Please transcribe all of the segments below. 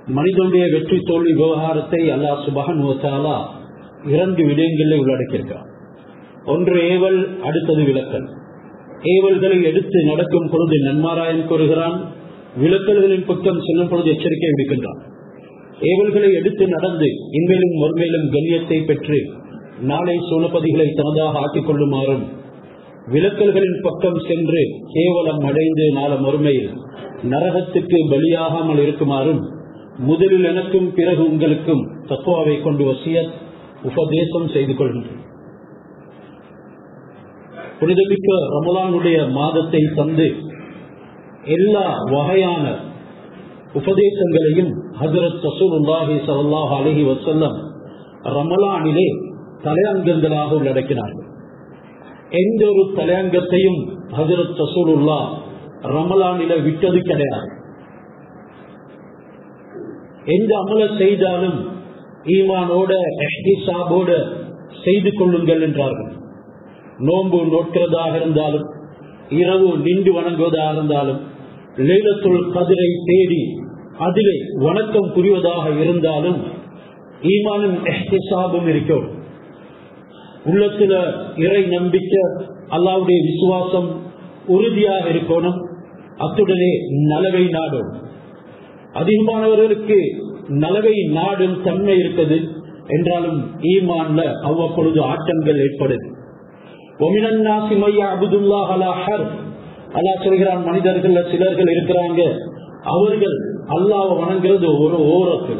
மனிதனுடைய வெற்றி தோல்வி விவகாரத்தை அல்லாஹ் சுபஹன் இரண்டு விடயங்களில் உள்ளடக்கியிருக்கிறார் ஒன்று ஏவல் அடுத்தது விளக்கல் ஏவல்களை எடுத்து நடக்கும் பொழுது நன்மாராயன் கூறுகிறான் விளக்கல்களின் பக்கம் செல்லும் பொழுது எச்சரிக்கை விடுக்கின்றான் ஏவல்களை எடுத்து நடந்து இன்மேலும் மறுமேலும் கண்ணியத்தை பெற்று நாளை சூழப்பதிகளை தனதாக ஆக்கிக் கொள்ளுமாறும் விளக்கல்களின் பக்கம் சென்று கேவலம் அடைந்து நாள மறுமையில் நரகத்துக்கு பலியாகாமல் இருக்குமாறும் முதலில் எனக்கும் பிறகு உங்களுக்கும் தத்துவாவை கொண்டு வசிய உபதேசம் செய்து கொள்கின்றேன் புனிதமிக்க ரமலானுடைய மாதத்தை தந்து எல்லா வகையான உபதேசங்களையும் ஹசரத் சசூலுல்லாஹி சல்லாஹ் அலஹி வசல்லம் ரமலானிலே தலையங்கங்களாக உள்ளடக்கினார்கள் எந்த ஒரு தலையங்கத்தையும் ஹசரத் சசூலுல்லா ரமலானில விட்டது கிடையாது எந்த அமல செய்தாலும் ஈமானோட எஹ்திசாபோட செய்து கொள்ளுங்கள் என்றார்கள் நோன்பு நோக்கிறதாக இருந்தாலும் இரவு நின்று வணங்குவதாக இருந்தாலும் லேலத்துள் கதிரை தேடி அதிலே வணக்கம் புரிவதாக இருந்தாலும் ஈமானும் எஹ்திசாபும் இருக்கும் உள்ளத்துல இறை நம்பிக்கை அல்லாவுடைய விசுவாசம் உறுதியாக இருக்கணும் அத்துடனே நலவை நாடும் அதிகமானவர்களுக்கு நலவை நாடும் தன்மை இருக்குது என்றாலும் ஈமான்ல அவ்வப்பொழுது ஆட்டங்கள் ஏற்படுது அல்லா சொல்கிறான் மனிதர்கள் சிலர்கள் இருக்கிறாங்க அவர்கள் அல்லாவை வணங்குறது ஒரு ஓரத்தில்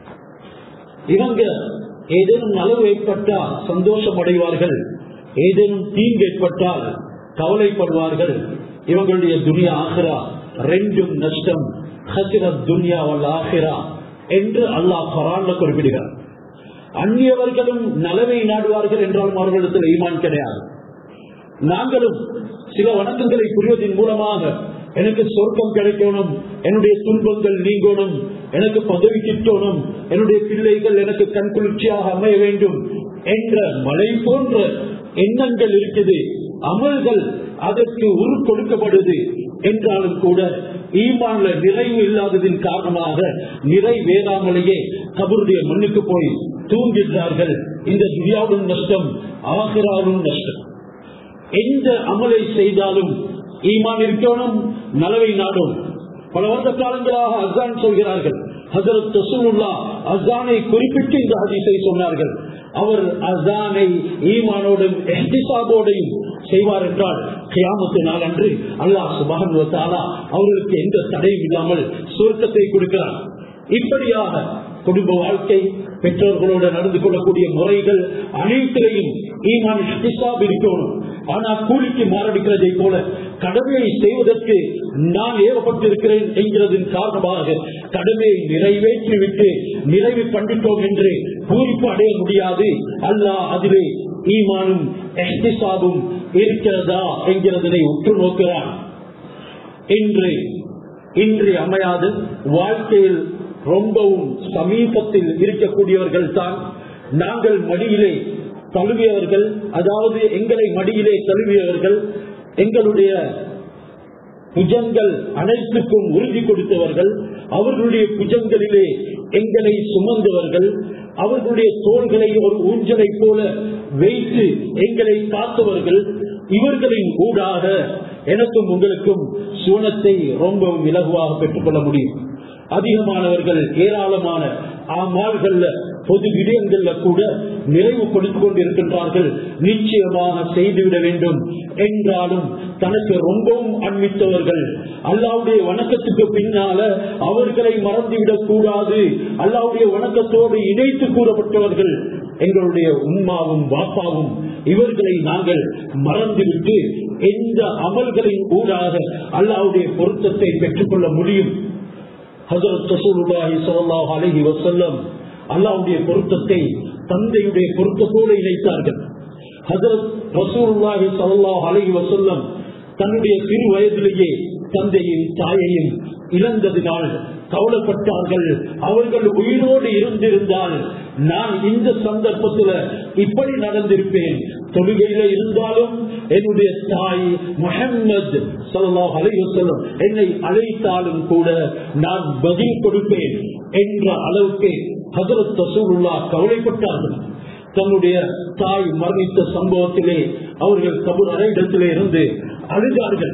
இவங்க ஏதேனும் நலவு ஏற்பட்டால் சந்தோஷம் அடைவார்கள் ஏதேனும் தீங்கு ஏற்பட்டால் கவலைப்படுவார்கள் இவங்களுடைய துனியா ஆகிறா ரெண்டும் நஷ்டம் ஹசிரத் துன்யா வல்ல ஆகிறா என்று அல்லாஹ் பரான்ல குறிப்பிடுகிறார் அந்நியவர்களும் நலவை நாடுவார்கள் என்றாலும் அவர்களிடத்தில் ஈமான் கிடையாது நாங்களும் சில வணக்கங்களை புரிவதன் மூலமாக எனக்கு சொர்க்கம் கிடைக்கணும் என்னுடைய துன்பங்கள் நீங்கணும் எனக்கு பதவி கிட்டணும் என்னுடைய பிள்ளைகள் எனக்கு கண் குளிர்ச்சியாக அமைய வேண்டும் என்ற மலை போன்ற எண்ணங்கள் இருக்குது அமல்கள் அதற்கு உரு கொடுக்கப்படுது என்றாலும் கூட ஈமான்ல நிறைவு இல்லாததின் காரணமாக நிறைவேறாமலேயே கபருடைய மண்ணுக்கு போய் தூங்குகிறார்கள் இந்த துரியாவும் நஷ்டம் ஆகிறாவும் நஷ்டம் எந்த அமலை செய்தாலும் ஈமான் இருக்கணும் நலவை நாடும் பல வருட காலங்களாக அசான் சொல்கிறார்கள் ஹசரத் ரசூலுல்லா அசானை குறிப்பிட்டு இந்த ஹதீஸை சொன்னார்கள் அவர் அசானை ஈமானோடும் எஹ்திசாபோடையும் செய்வார் என்றால் கியாமத்து நாள் அன்று அல்லாஹ் சுபகன் அவர்களுக்கு எந்த தடையும் இல்லாமல் சுருக்கத்தை கொடுக்கிறார் இப்படியாக குடும்ப வாழ்க்கை பெற்றோர்களோடு நடந்து கொள்ளக்கூடிய முறைகள் அனைத்திலையும் ஈமான் இஹ்திசாப் இருக்கணும் ஆனா கூலிக்கு மாரடிக்கிறதை போல கடமையை செய்வதற்கு நான் ஏவப்பட்டிருக்கிறேன் என்கிறதன் காரணமாக கடமையை நிறைவேற்றிவிட்டு நிறைவு கண்டித்தோம் என்று பூரிப்பு அடைய முடியாது அல்லாஹ் அதிலே ஈமானும் எஹ்திசாபும் இருக்கிறதா என்கிறதனை உற்று நோக்கிறான் இன்று இன்று அமையாது வாழ்க்கையில் ரொம்பவும் சமீபத்தில் இருக்கக்கூடியவர்கள் தான் நாங்கள் மடியிலே தழுவியவர்கள் அதாவது எங்களை மடியிலே தழுவியவர்கள் எங்களுடைய புஜங்கள் அனைத்துக்கும் உறுதி கொடுத்தவர்கள் அவர்களுடைய புஜங்களிலே எங்களை சுமந்தவர்கள் அவர்களுடைய தோள்களை ஒரு ஊஞ்சலை போல வைத்து எங்களை காத்தவர்கள் இவர்களின் ஊடாக எனக்கும் உங்களுக்கும் சூனத்தை ரொம்பவும் இலகுவாக பெற்றுக்கொள்ள முடியும் அதிகமானவர்கள் ஏராளமான ஆமாள்கள்ல பொது விடயங்கள்ல கூட நிறைவு கொடுத்து கொண்டிருக்கின்றார்கள் நிச்சயமாக செய்துவிட வேண்டும் என்றாலும் தனக்கு ரொம்பவும் அண்மித்தவர்கள் அல்லாவுடைய வணக்கத்துக்கு பின்னால அவர்களை மறந்துவிடக் கூடாது அல்லாவுடைய வணக்கத்தோடு இணைத்து கூறப்பட்டவர்கள் எங்களுடைய உம்மாவும் பாப்பாவும் இவர்களை நாங்கள் மறந்துவிட்டு எந்த அமல்களின் ஊடாக அல்லாவுடைய பொருத்தத்தை பெற்றுக்கொள்ள முடியும் ஹசரத் ரசூலுல்லாஹி ஸல்லல்லாஹு அலைஹி வஸல்லம் அல்லாஹ்வுடைய பொருத்தத்தை தந்தையுடைய பொருத்தத்தோடு இணைத்தார்கள் ஹசரத் ரசூலுல்லாஹி ஸல்லல்லாஹு அலைஹி வஸல்லம் தன்னுடைய சிறு வயதிலேயே தந்தையும் தாயையும் இழந்ததினால் கவலைப்பட்டார்கள் அவர்கள் உயிரோடு இருந்திருந்தால் நான் இந்த சந்தர்ப்பத்தில் இப்படி நடந்திருப்பேன் தொழுகையில இருந்தாலும் என்னுடைய தாய் முகம்மது சல்லாஹ் அலைவசல்லம் என்னை அழைத்தாலும் கூட நான் பதில் கொடுப்பேன் என்ற அளவுக்கு ஹசரத் ரசூலுல்லா கவலைப்பட்டார்கள் தன்னுடைய தாய் மரணித்த சம்பவத்திலே அவர்கள் கபூர் அறையிடத்திலே இருந்து அழுதார்கள்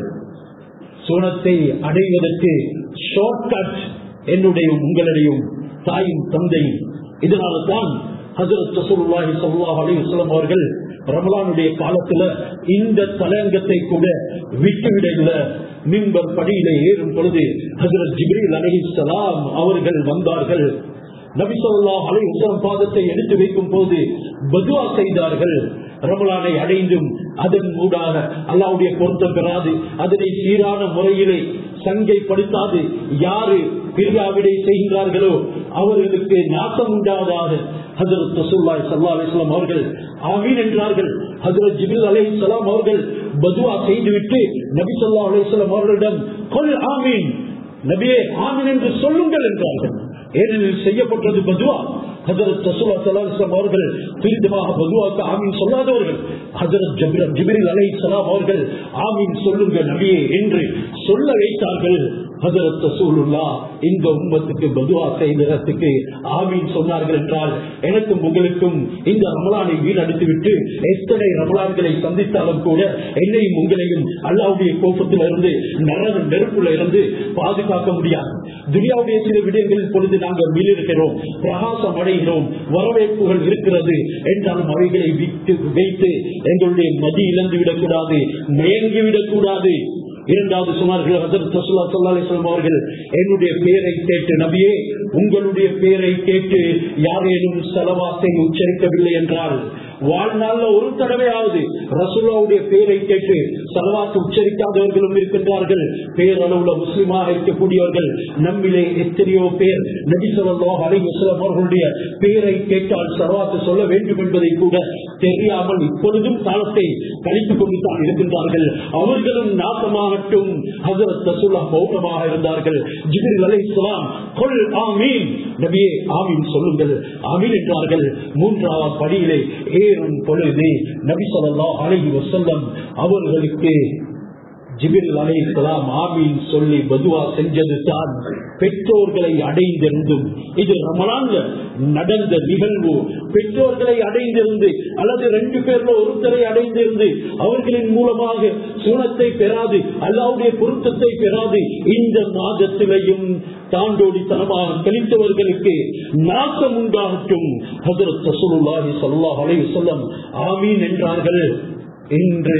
சோனத்தை அடைவதற்கு ஷார்ட்கட் என்னுடைய உங்களுடையும் தாயும் தந்தையும் இதனால தான் ஹசரத் ரசூலுல்லாஹி ஸல்லல்லாஹு அலைஹி வஸல்லம் அவர்கள் ரமலானுடைய காலத்துல இந்த தலையங்கத்தை கூட விட்டுவிடல மிம்பர் படியில ஏறும் பொழுது ஹசரத் ஜிப்ரீல் அலைஹிஸ்ஸலாம் அவர்கள் வந்தார்கள் நபி ஸல்லல்லாஹு அலைஹி வஸல்லம் பாதத்தை எடுத்து வைக்கும் போது பதுவா செய்தார்கள் ரமலானை அடைந்தும் அதன் மூடாக அல்லாவுடைய பொருத்தம் பெறாது அதனை சீரான முறையிலே சங்கைப்படுத்தாது யாரு பிரியாவிடை செய்கிறார்களோ அவர்களுக்கு நாசம் உண்டாவதாக ஹசரத் ரசூல்லாய் சல்லா அலிஸ்லாம் அவர்கள் ஆமீன் என்றார்கள் ஹசரத் ஜிபில் அலை சலாம் அவர்கள் பதுவா செய்துவிட்டு நபி சொல்லா அலிஸ்லாம் அவர்களிடம் கொல் ஆமீன் நபியே ஆமீன் என்று சொல்லுங்கள் என்றார்கள் ஏனெனில் செய்யப்பட்டது பதுவா ஹசரத் ரசூலா சல்லாஹம் அவர்கள் துரிதமாக பதுவாக்கு ஆமீன் சொல்லாதவர்கள் ஹசரத் ஜபிரத் ஜிபிரில் அலை சலாம் அவர்கள் ஆமீன் சொல்லுங்க நபியே என்று சொல்ல வைத்தார்கள் ஹசரத் ரசூலுல்லா இந்த உம்மத்துக்கு பதுவா செய்ததற்கு ஆமீன் சொன்னார்கள் என்றால் எனக்கும் உங்களுக்கும் இந்த ரமலானை வீணடித்து விட்டு எத்தனை ரமலான்களை சந்தித்தாலும் கூட என்னையும் உங்களையும் அல்லாவுடைய கோபத்தில் இருந்து நரக நெருப்புல இருந்து பாதுகாக்க முடியாது துனியாவுடைய சில விடயங்களில் பொழுது நாங்கள் வீழிருக்கிறோம் பிரகாசம் அடைகிறோம் வரவேற்புகள் இருக்கிறது என்றாலும் அவைகளை விட்டு வைத்து எங்களுடைய மதி இழந்து விடக்கூடாது மயங்கி விடக்கூடாது இரண்டாவது சொன்னார்கள் ஹசரத் ரசூல்லா ஸல்லல்லாஹு அலைஹி வஸல்லம் அவர்கள் என்னுடைய பெயரை கேட்டு நபியே உங்களுடைய பெயரை கேட்டு யாரேனும் செலவாசை உச்சரிக்கவில்லை என்றால் வாழ்நாள்ல ஒரு தடவையாவது ரசூல்லாவுடைய பெயரை கேட்டு செலவாசை உச்சரிக்காதவர்களும் இருக்கின்றார்கள் பேரளவுல முஸ்லிமாக இருக்கக்கூடியவர்கள் நம்மிலே எத்தனையோ பேர் நபி ஸல்லல்லாஹு அலைஹி வஸல்லம் அவர்களுடைய பெயரை கேட்டால் செலவாத்து சொல்ல வேண்டும் என்பதை கூட தெரியாமல் இப்பொழுதும் காலத்தை கழித்துக் கொண்டு தான் இருக்கின்றார்கள் அவர்களும் நாசமாகட்டும் ஹசரத் ரசூல்லா மௌனமாக இருந்தார்கள் ஜிபிரில் அலைஹிஸ்ஸலாம் கொல் ஆமீன் நபியே ஆமீன் சொல்லுங்கள் ஆமீன் என்றார்கள் மூன்றாவது படியிலே ஏறும் பொழுது நபி ஸல்லல்லாஹு அலைஹி வஸல்லம் அவர்களுக்கு ஜிபிரில் அலைஹிஸ்ஸலாம் ஆமீன் சொல்லி பதுவா செஞ்சது தான் பெற்றோர்களை அடைந்திருந்தும் இது ரமலான்ல நடந்த நிகழ்வு பெற்றோர்களை அடைந்திருந்து அல்லது ரெண்டு பேர்ல ஒருத்தரை அடைந்திருந்து அவர்களின் மூலமாக சூனத்தை பெறாது அல்லாவுடைய பொருத்தத்தை பெறாது இந்த மாதத்திலையும் தாண்டோடித்தனமாக கழித்தவர்களுக்கு நாசம் உண்டாகட்டும் ஹசரத் ரசூலுல்லாஹி ஸல்லல்லாஹு அலைஹி வஸல்லம் ஆமீன் என்றார்கள் இன்று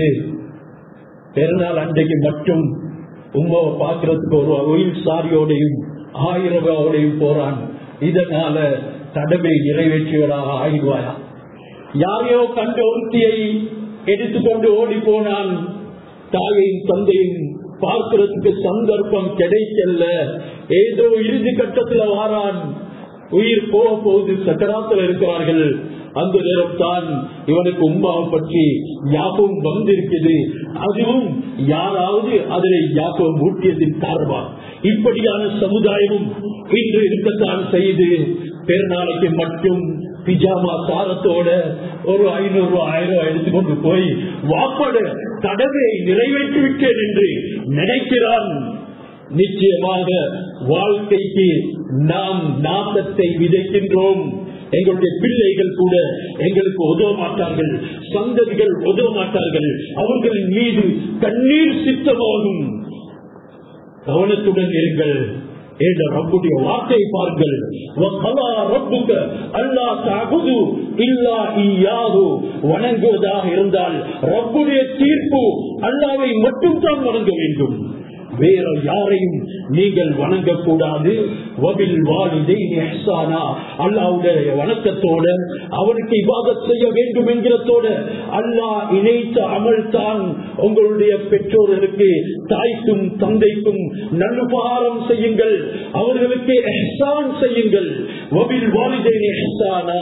பெருநாள் அன்றைக்கு மட்டும் உமாவை பார்க்கறதுக்கு ஒரு ஒயில் சாரியோடையும் ஆயிரம் ரூபாயோடையும் போறான் இதனால கடமை நிறைவேற்றியவராக ஆயிடுவாயா யாரையோ கண்ட ஒருத்தியை எடுத்துக்கொண்டு ஓடி போனான் தாயையும் தந்தையும் பார்க்கிறதுக்கு சந்தர்ப்பம் கிடைக்கல ஏதோ இறுதி கட்டத்துல வாரான் உயிர் போக போகுது சக்கராத்தில் இருக்கிறார்கள் அந்த நேரம் தான் இவனுக்கு உமாவை பற்றி ஞாபகம் வந்திருக்குது அதுவும் யாராவது அதனை ஞாபகம் ஊட்டியதின் காரணமா இப்படியான சமுதாயமும் இன்று இருக்கத்தான் செய்து பெருநாளைக்கு மட்டும் பிஜாமா சாரத்தோட ஒரு ஐநூறு ரூபாய் ஆயிரம் ரூபாய் எடுத்துக்கொண்டு போய் வாப்பட கடவை நிறைவேற்றி விட்டேன் என்று நினைக்கிறான் நிச்சயமாக வாழ்க்கைக்கு நாம் நாசத்தை விதைக்கின்றோம் எங்களுடைய பிள்ளைகள் கூட எங்களுக்கு உதவ மாட்டார்கள் சந்ததிகள் உதவ மாட்டார்கள் அவர்களின் மீது கண்ணீர் சித்தமாகும் கவனத்துடன் இருங்கள் என்ற ரப்புடைய வார்த்தையை பாருங்கள் வணங்குவதாக இருந்தால் ரப்புடைய தீர்ப்பு அல்லாவை மட்டும் தான் வணங்க வேண்டும் வேற யாரையும் நீங்கள் வணங்கக்கூடாது அல்லாவுடைய வணக்கத்தோட அவனுக்கு இவாதத் செய்ய வேண்டும் என்கிறதோட அல்லாஹ் இணைத்த அமல் தான் உங்களுடைய பெற்றோர்களுக்கு தாய்க்கும் தந்தைக்கும் நல்லுபகாரம் செய்யுங்கள் அவர்களுக்கு எஹ்சான் செய்யுங்கள் வபில் வாலிதை எஹ்சானா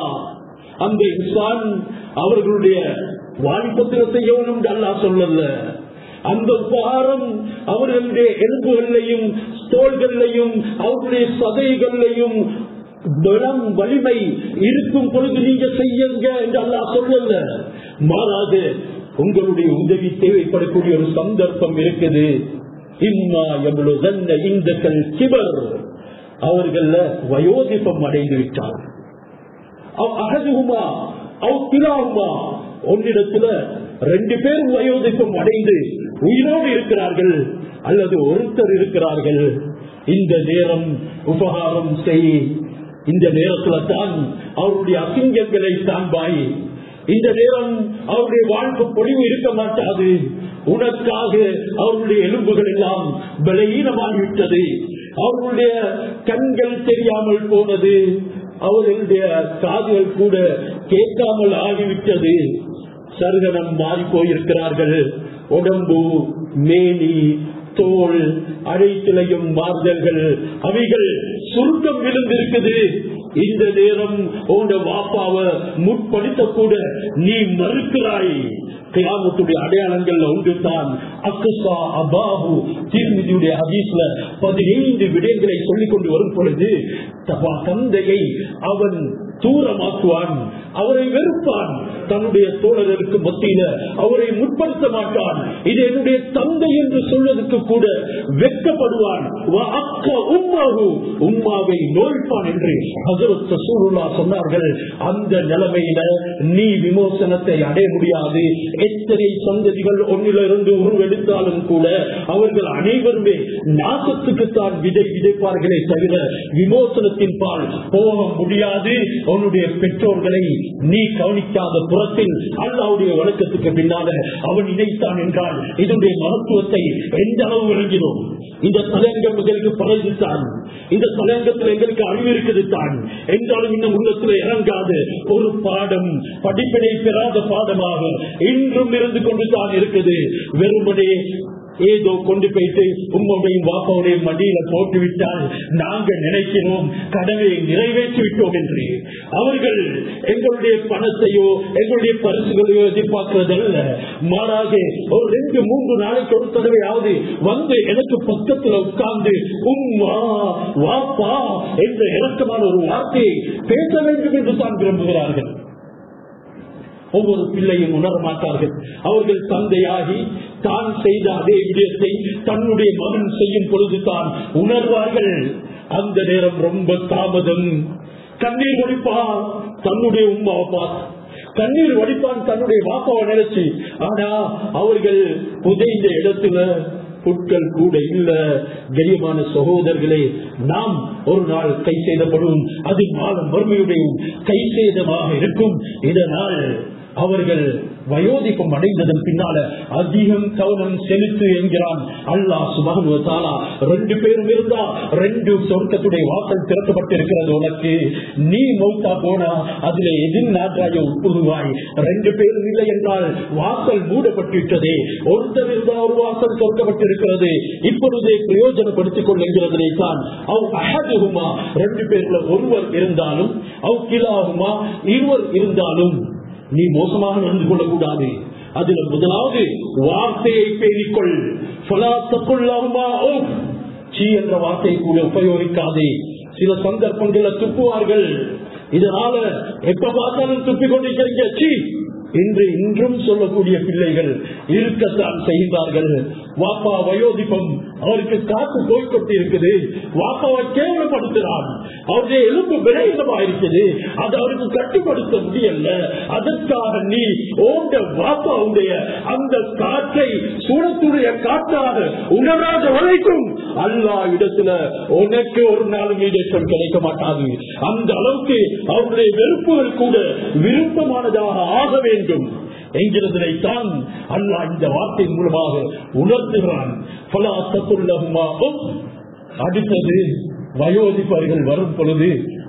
அந்த இன்சான் அவர்களுடைய வாலிபத்தில் செய்யணும் அல்லாஹ் சொல்லல அந்த உபகாரம் அவர்களுடைய எலும்புகளையும் தோள்களையும் அவர்களுடைய சதைகளையும் பலம் வலிமை இருக்கும் பொழுது நீங்க செய்யுங்க என்று அல்லா சொல்லல மாறாது உங்களுடைய உதவி தேவைப்படக்கூடிய ஒரு சந்தர்ப்பம் இருக்குது இம்மா எவ்வளவு இந்த கல் கிபர் அவர்கள வயோதிபம் அடைந்து விட்டார் அகதுகுமா அவ் திலாகுமா ஒன்றிடத்துல ரெண்டு பேரும் வயோதிபம் அடைந்து உயிரோடு இருக்கிறார்கள் அல்லது ஒருத்தர் இருக்கிறார்கள் இந்த நேரம் உபகாரம் செய் இந்த நேரத்துல தான் அவருடைய அசிங்கங்களை தான்பாய் இந்த நேரம் அவருடைய வாழ்க்கை பொழிவு இருக்க மாட்டாது உனக்காக அவருடைய எலும்புகள் எல்லாம் பலகீனமாகிவிட்டது அவர்களுடைய கண்கள் தெரியாமல் போனது அவர்களுடைய காதுகள் கூட கேட்காமல் ஆகிவிட்டது சருகனம் மாறி போயிருக்கிறார்கள் உடம்பு மேனி தோல் அழைத்திலையும் மாறுதல்கள் அவைகள் சுருக்கம் விழுந்திருக்குது இந்த நேரம் உங்க வாப்பாவை முற்படுத்த கூட நீ மறுக்கிறாய் கிராமத்துடைய அடையாளங்கள் ஒன்று தான் அக்குசா அபாபு திருமதியுடைய ஹதீஸ்ல பதினைந்து விடயங்களை சொல்லிக் கொண்டு வரும் பொழுது தந்தையை அவன் தூரமாக்குவான் அவரை வெறுப்பான் தன்னுடைய தோழர்களுக்கு மத்தியில அவரை முற்படுத்த மாட்டான் இது என்னுடைய தந்தை என்று சொல்வதற்கு கூட வெட்கப்படுவான் உம்மாவை நோய்ப்பான் என்று ஹசரத் சூருல்லா சொன்னார்கள் அந்த நிலைமையில நீ விமோசனத்தை அடைய முடியாது எத்தனை சந்ததிகள் ஒன்னிலிருந்து உருவெடுத்தாலும் கூட அவர்கள் அனைவருமே நாசத்துக்குத்தான் விதை விதைப்பார்களே தவிர விமோசனத்தின் பால் போக முடியாது உன்னுடைய பெற்றோர்களை நீ கவனிக்காத புறத்தில் அல்லாவுடைய வழக்கத்துக்கு பின்னால அவன் நினைத்தான் என்றால் இதனுடைய மகத்துவத்தை எந்த அளவு விளங்கினோம் இந்த தலையங்கம் எங்களுக்கு பழகித்தான் இந்த தலையங்கத்தில் எங்களுக்கு அறிவு இருக்குது தான் என்றாலும் இன்னும் உள்ளத்தில் இறங்காது ஒரு பாடம் படிப்பினை பெறாத பாடமாக இன்றும் இருந்து கொண்டு தான் இருக்குது வெறுமனே ஏதோ கொண்டு போயிட்டு உங்களுடையும் வாப்பாவுடையும் மடியில போட்டு விட்டால் நாங்க நினைக்கிறோம் கடமையை நிறைவேற்றி விட்டோம் என்று அவர்கள் எங்களுடைய பணத்தையோ எங்களுடைய பரிசுகளையோ எதிர்பார்க்கிறதல்ல மாறாக ஒரு ரெண்டு மூன்று நாளைக்கு ஒரு தடவையாவது வந்து எனக்கு பக்கத்துல உட்கார்ந்து உம்மா வாப்பா என்ற இறக்கமான ஒரு வார்த்தையை பேச வேண்டும் என்று தான் விரும்புகிறார்கள் ஒவ்வொரு பிள்ளையும் உணர மாட்டார்கள் அவர்கள் தந்தையாகி தான் செய்த அதே விடயத்தை தன்னுடைய மகன் செய்யும் பொழுது தான் உணர்வார்கள் அந்த நேரம் ரொம்ப தாமதம் கண்ணீர் வடிப்பான் தன்னுடைய உமாவை பார்த்து கண்ணீர் வடிப்பான் தன்னுடைய வாப்பாவை நினைச்சு ஆனா அவர்கள் புதைந்த இடத்துல புட்கள் கூட இல்ல கரியமான சகோதரர்களே நாம் ஒரு நாள் கை செய்தப்படும் அது மாதம் வறுமையுடையும் கை சேதமாக இருக்கும் இதனால் அவர்கள் வயோதிப்பம் அடைந்ததன் பின்னால அதிகம் கவனம் செலுத்து என்கிறான் அல்லாஹ் சுபானுவத்தாலா ரெண்டு பேரும் இருந்தா ரெண்டு சொர்க்கத்துடைய வாசல் திறக்கப்பட்டிருக்கிறது உனக்கு நீ மௌத்தா போனா அதுல எதிர் நாட்டாய உட்புகுவாய் ரெண்டு பேரும் இல்லை என்றால் வாசல் மூடப்பட்டுவிட்டதே ஒருத்தர் இருந்தா ஒரு வாசல் திறக்கப்பட்டிருக்கிறது இப்பொழுதே பிரயோஜனப்படுத்திக் கொள்ளுங்கிறதை தான் அவ் அழகுமா ரெண்டு பேர்ல ஒருவர் இருந்தாலும் அவ் கிலாகுமா இருவர் இருந்தாலும் நீ மோசமாக நடந்து கொள்ளக்கூடாது அதுல முதலாவது வார்த்தையை பேணிக்கொள் சீ என்ற வார்த்தையை கூட உபயோகிக்காதே சில சந்தர்ப்பங்கள்ல துப்புவார்கள் இதனால எப்ப பார்த்தாலும் துப்பிக் கொண்டிருக்கிறீங்க சீ என்று இன்றும் சொல்லக்கூடிய பிள்ளைகள் இருக்கத்தான் செய்கிறார்கள் வாப்பா வயோதிபம் அவருக்கு காத்து போய்கொண்டு இருக்குது வாப்பாவை கேவலப்படுத்துகிறான் அவருடைய எலும்பு விளையிடமா இருக்குது அது அவருக்கு கட்டுப்படுத்த முடியல அதற்காக நீ ஓண்ட வாப்பாவுடைய அந்த காற்றை சூழத்துடைய காற்றாக உணராத வரைக்கும் அல்லா இடத்துல உனக்கு ஒரு நாள் மீடேற்றம் கிடைக்க மாட்டாது அந்த அளவுக்கு அவருடைய வெறுப்புகள் கூட விருப்பமானதாக ஆக வேண்டும் என்கிறதைத்தான் அல்லா இந்த வார்த்தை மூலமாக உணர்த்துகிறான் அடுத்தது வயோதிப்பவர்கள் வரும் பொழுது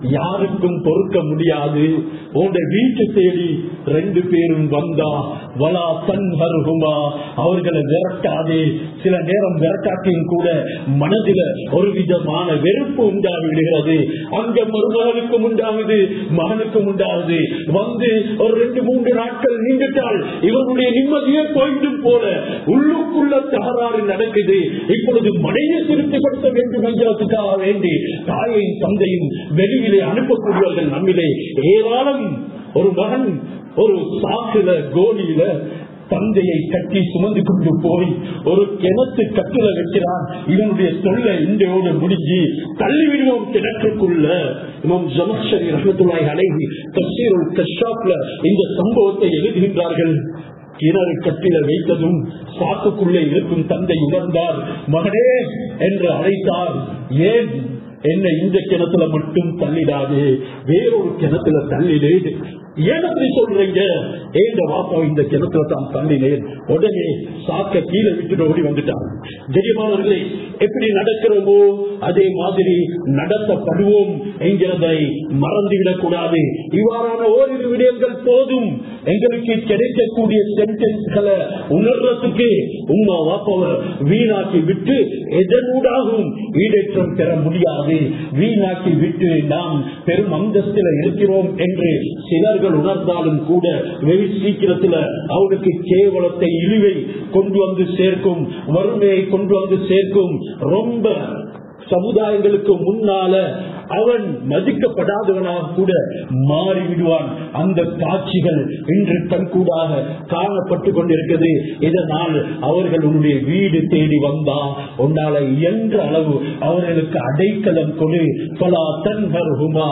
யாருக்கும் பொறுக்க முடியாது உன்ட வீட்டு தேடி ரெண்டு பேரும் வந்தா வலா தன் ஹருகுமா அவர்களை விரட்டாதே சில நேரம் விரட்டாட்டியும் கூட மனதில ஒரு விதமான வெறுப்பு உண்டாகி விடுகிறது அங்க மருமகனுக்கும் உண்டாகுது மகனுக்கும் உண்டாகுது வந்து ஒரு ரெண்டு மூன்று நாட்கள் நீண்டுட்டால் இவருடைய நிம்மதியே போயிடும் போல உள்ளுக்குள்ள தகராறு நடக்குது இப்பொழுது மனையை திருப்திப்படுத்த வேண்டும் என்கிறதுக்காக வேண்டி தாயையும் தந்தையும் வெளியிலே அனுப்பக்கூடியவர்கள் நம்மிலே ஏராளம் ஒரு மகன் ஒரு சாக்குல கோலியில தந்தையை கட்டி சுமந்து கொண்டு போய் ஒரு கிணத்து கட்டுல வைக்கிறான் இவனுடைய தொல்லை இன்றையோடு முடிஞ்சு தள்ளி விடுவோம் கிணற்றுக்குள்ள இவன் ஜமஸ்வரி ரஹமத்துல்லாய் அழகி தப்சீருல் கஷாப்ல இந்த சம்பவத்தை எழுதுகின்றார்கள் கிணறு கட்டில வைத்ததும் சாக்குக்குள்ளே இருக்கும் தந்தை உணர்ந்தார் மகனே என்று அழைத்தார் ஏன் என்ன இந்த கிணத்துல மட்டும் தள்ளிடாது வேறொரு கிணத்துல தள்ளிடு ஏன் அப்படி சொல்றீங்க ஏந்த வாப்பா இந்த கிணத்துல தான் தள்ளினேன் உடனே சாக்க கீழே விட்டுட்டு ஓடி வந்துட்டான் ஜெயமானவர்களே எப்படி நடக்கிறோமோ அதே மாதிரி நடத்தப்படுவோம் என்கிறதை மறந்துவிடக் கூடாது இவ்வாறான ஓரிரு விடயங்கள் போதும் எங்களுக்கு கிடைக்கக்கூடிய சென்டென்ஸ்களை உணர்றதுக்கு உமா வாப்பவர் வீணாக்கி விட்டு எதனூடாகவும் ஈடேற்றம் பெற முடியாது வீணாக்கி விட்டு நாம் பெரும் அந்தஸ்தில் இருக்கிறோம் என்று சிலர்கள் உணர்ந்தாலும் கூட வெகு சீக்கிரத்தில் அவருக்கு கேவலத்தை இழிவை கொண்டு வந்து சேர்க்கும் வறுமையை கொண்டு வந்து சேர்க்கும் ரொம்ப சமுதாயங்களுக்கு முன்னால அவன் மதிக்கப்படாதவனாக கூட மாறிவிடுவான் அந்த காட்சிகள் இன்று கண்கூடாக காணப்பட்டு கொண்டிருக்கிறது இதனால் அவர்கள் உன்னுடைய வீடு தேடி வந்தா உன்னால இயன்ற அளவு அவர்களுக்கு அடைக்கலம் கொடு பலா தன்ஹர்ஹுமா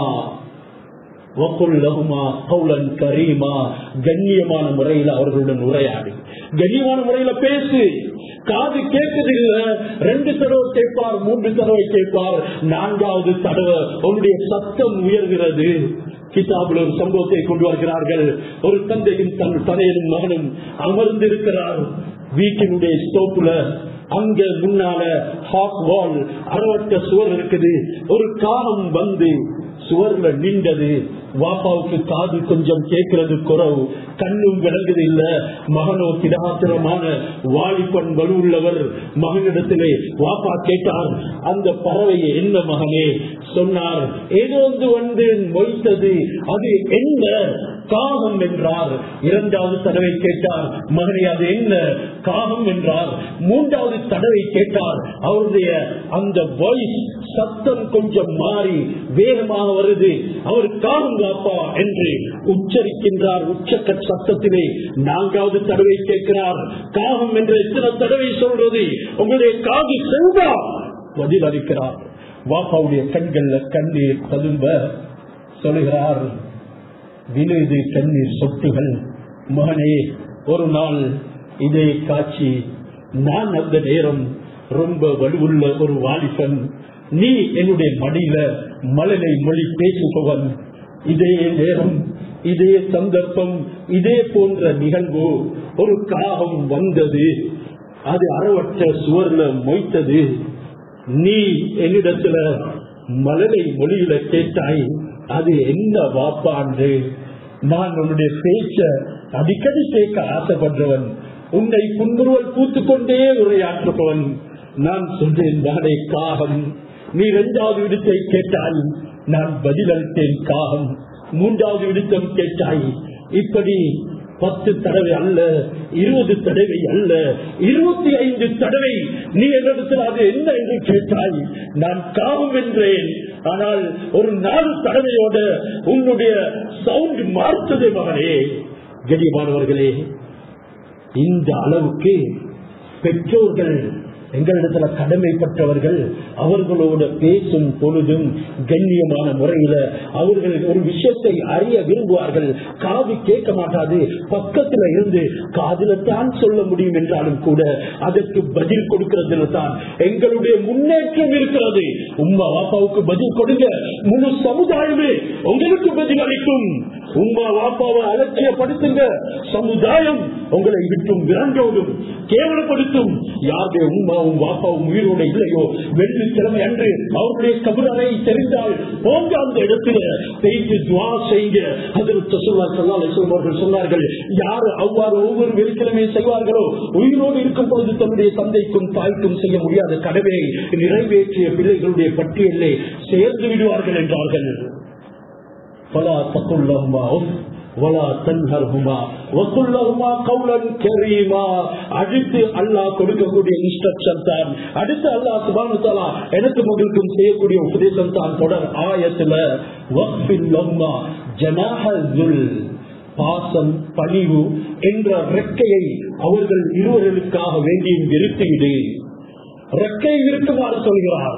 கரீமா கண்ணியமான முறையில் அவர்களுடன் உரையாடு கண்ணியமான முறையில பேசு காது கேட்குது இல்ல ரெண்டு தடவை கேட்பார் மூன்று தடவை கேட்பார் நான்காவது தடவை உன்னுடைய சத்தம் உயர்கிறது கிதாபில் ஒரு சம்பவத்தை கொண்டு வருகிறார்கள் ஒரு தந்தையும் தன் தனையனும் மகனும் அமர்ந்திருக்கிறார் வீட்டினுடைய ஸ்டோப்புல அங்க முன்னால ஹாட் வால் அறவட்ட சுவர் இருக்குது ஒரு காலம் வந்து சுவர்ல நின்றது வாப்பாவுக்கு காது கொஞ்சம் கேட்கறது குறவு கண்ணும் விளங்குது இல்ல மகனோ திடாத்திரமான வாலிபன் வலுவுள்ளவர் மகனிடத்திலே வாப்பா கேட்டார் அந்த பறவையை என்ன மகனே சொன்னார் ஏதோ வந்து வந்து மொய்த்தது அது என்ன காகம் என்றார் இரண்டாவது தடவை கேட்டார் மகனே அது என்ன காகம் என்றார் மூன்றாவது தடவை கேட்டார் அவருடைய அந்த வாய்ஸ் சத்தம் கொஞ்சம் மாறி வேகமாக வருது அவர் காகம் காப்பா என்று உச்சரிக்கின்றார் உச்சக்க சத்தத்திலே நான்காவது தடவை கேட்கிறார் காகம் என்று எத்தனை தடவை சொல்றது உங்களுடைய காது செல்வா பதில் அளிக்கிறார் வாப்பாவுடைய கண்கள்ல கண்ணீர் ததும்ப சொல்லுகிறார் விழுது கண்ணீர் சொட்டுகள் மகனே ஒரு நாள் இதே காட்சி நான் அந்த நேரம் ரொம்ப வலுவுள்ள ஒரு வாலிபன் நீ என்னுடைய மடியில மலனை மொழி பேசுபவன் இதே நேரம் இதே சந்தர்ப்பம் இதே போன்ற நிகழ்வு ஒரு காகம் வந்தது அது அறவற்ற சுவர்ல மொய்த்தது நீ என்னிடத்துல மலரை மொழியில கேட்டாய் அது என்ன வாப்பாண்டு நான் உன்னுடைய பேச்ச அடிக்கடி கேட்க ஆசைப்படுறவன் உன்னை புன்முறுவல் பூத்து கொண்டே உரையாற்றுபவன் நான் சொல்றேன் நானே காகம் நீ இரண்டாவது விடுத்தை கேட்டாய் நான் பதிலளித்தேன் காகம் மூன்றாவது விடுத்தம் கேட்டாய் இப்படி பத்து தடவை அல்ல இருபது தடவை அல்ல இருபத்தி ஐந்து தடவை நீ என்னிடத்தில் அது என்ன என்று கேட்டாய் நான் காவும் என்றேன் ஆனால் ஒரு நாலு தடவையோட உன்னுடைய சவுண்ட் மாறுத்தது மகனே கடிமானவர்களே இந்த அளவுக்கு பெற்றோர்கள் எங்களிடத்துல கடமைப்பட்டவர்கள் அவர்களோட பேசும் பொழுதும் கண்ணியமான முறையில அவர்கள் ஒரு விஷயத்தை அறிய விரும்புவார்கள் காது கேட்க மாட்டாது பக்கத்துல இருந்து காதுல தான் சொல்ல முடியும் என்றாலும் கூட அதற்கு பதில் கொடுக்கிறதுல தான் எங்களுடைய முன்னேற்றம் இருக்கிறது உமா வாப்பாவுக்கு பதில் கொடுங்க முழு சமுதாயமே உங்களுக்கு பதில் அளிக்கும் உமா வாப்பாவை அலட்சியப்படுத்துங்க சமுதாயம் உங்களை விட்டும் விரண்டோடும் கேவலப்படுத்தும் யாருடைய உமாவும் வாப்பாவும் உயிரோட இல்லையோ வெள்ளிக்கிழமை அன்று அவருடைய கபுரரை தெரிந்தால் போங்க அந்த இடத்துல பேச்சு துவா செய்யுங்க அதற்கு அவர்கள் சொன்னார்கள் யார் அவ்வாறு ஒவ்வொரு வெள்ளிக்கிழமை செய்வார்களோ உயிரோடு இருக்கும் பொழுது தன்னுடைய தந்தைக்கும் தாய்க்கும் செய்ய முடியாத கடமையை நிறைவேற்றிய பிள்ளைகளுடைய பட்டியலை சேர்ந்து விடுவார்கள் என்றார்கள் பலா தக்குள்ளம்மா வலா தன்ஹர்ஹுமா வக்குல்லஹுமா கௌலன் கரீமா அடுத்து அல்லாஹ் கொடுக்கக்கூடிய இன்ஸ்ட்ரக்ஷன் தான் அடுத்து அல்லாஹ் சுபானு தஆலா எனக்கு உங்களுக்கும் செய்யக்கூடிய உபதேசம் தான் தொடர் ஆயத்துல வக்ஃபில்லஹுமா ஜனாஹல் பாசம் பணிவு என்ற ரெக்கையை அவர்கள் இருவர்களுக்காக வேண்டியும் விருத்திவிடு ரெக்கை இருக்குமாறு சொல்கிறார்